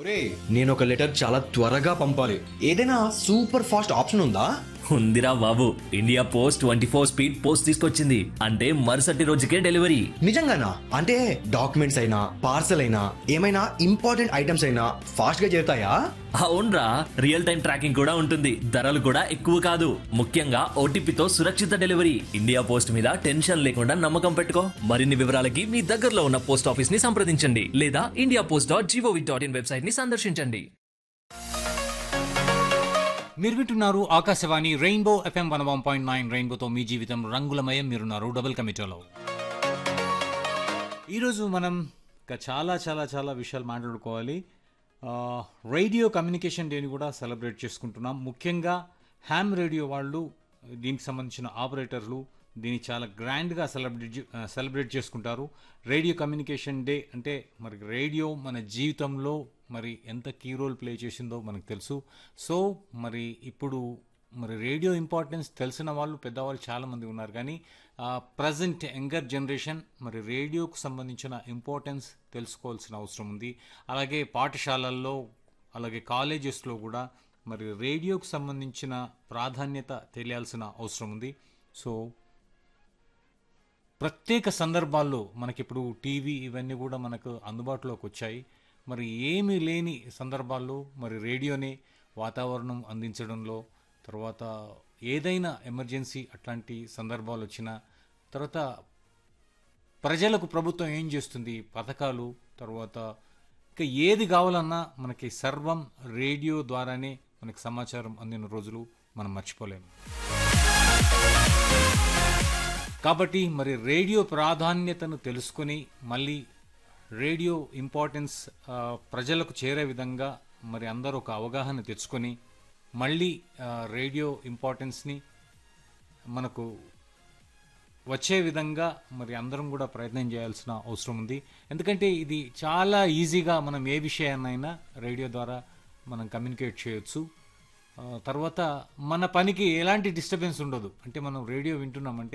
ఒరే నేను ఒక లెటర్ చాలా త్వరగా పంపాలి ఏదైనా సూపర్ ఫాస్ట్ ఆప్షన్ ఉందా ఉందిరా బాబు India post twenty four speed post తీసుకొచ్చింది అంటే మరుసటి రోజుకే డెలివరీ నిజంగానా అంటే డాక్యుమెంట్స్ అయినా పార్సల్ అయినా ఏమైనా ఇంపార్టెంట్ ఐటమ్స్ అయినా ఫాస్ట్ గా చేరుతాయా అవునరా రియల్ టైం ట్రాకింగ్ కూడా ఉంటుంది ధరలు కూడా ఎక్కువ కాదు ముఖ్యంగా ఓటీపీతో సురక్షిత డెలివరీ ఇండియా పోస్ట్ మీద టెన్షన్ లేకుండా నమ్మకం పెట్టుకో మరిన్ని వివరాలకి మీ దగ్గరలో ఉన్న పోస్ట్ ఆఫీస్ ని సంప్రదించండి లేదా India post dot G O V dot in website ని సందర్శించండి మీరు వింటున్నారు Akashvani rainbow FM one one point nine రెయిన్బోతో మీ జీవితం రంగులమయం మీరున్నారు డబుల్ కమిటోలో ఈరోజు మనం ఇంకా చాలా చాలా చాలా విషయాలు మాట్లాడుకోవాలి ఆ, రేడియో కమ్యూనికేషన్ డేని కూడా సెలబ్రేట్ చేసుకుంటున్నాం ముఖ్యంగా హ్యామ్ రేడియో వాళ్ళు దీనికి సంబంధించిన ఆపరేటర్లు దీన్ని చాలా గ్రాండ్గా సెలబ్రేట్ చే- ఆ, సెలబ్రేట్ చేసుకుంటారు రేడియో కమ్యూనికేషన్ డే అంటే మరి రేడియో మన జీవితంలో మరి ఎంత కీ రోల్ ప్లే చేసిందో మనకు తెలుసు సో మరి ఇప్పుడు మరి రేడియో ఇంపార్టెన్స్ తెలిసిన వాళ్ళు పెద్దవాళ్ళు చాలామంది ఉన్నారు కానీ ప్రజెంట్ యంగర్ జనరేషన్ మరి రేడియోకు సంబంధించిన ఇంపార్టెన్స్ తెలుసుకోవాల్సిన అవసరం ఉంది అలాగే పాఠశాలల్లో అలాగే కాలేజెస్లో కూడా మరి రేడియోకు సంబంధించిన ప్రాధాన్యత తెలియాల్సిన అవసరం ఉంది సో ప్రత్యేక సందర్భాల్లో మనకిప్పుడు టీవీ ఇవన్నీ కూడా మనకు అందుబాటులోకి వచ్చాయి మరి ఏమీ లేని సందర్భాల్లో మరి రేడియోనే వాతావరణం అందించడంలో తర్వాత ఏదైనా ఎమర్జెన్సీ అట్లాంటి సందర్భాలు వచ్చినా తర్వాత ప్రజలకు ప్రభుత్వం ఏం చేస్తుంది పథకాలు తర్వాత ఇంకా ఏది కావాలన్నా మనకి సర్వం రేడియో ద్వారానే మనకి సమాచారం అందిన రోజులు మనం మర్చిపోలేము కాబట్టి మరి రేడియో ప్రాధాన్యతను తెలుసుకొని మళ్ళీ రేడియో ఇంపార్టెన్స్ ఆ, ప్రజలకు చేరే విధంగా మరి అందరూ ఒక అవగాహన తెచ్చుకొని మళ్ళీ ఆ, రేడియో ఇంపార్టెన్స్ని మనకు వచ్చే విధంగా మరి అందరం కూడా ప్రయత్నం చేయాల్సిన అవసరం ఉంది ఎందుకంటే ఇది చాలా ఈజీగా మనం ఏ విషయాన్నైనా రేడియో ద్వారా మనం కమ్యూనికేట్ చేయొచ్చు ఆ, తర్వాత మన పనికి ఎలాంటి డిస్టర్బెన్స్ ఉండదు అంటే మనం రేడియో వింటున్నామంటే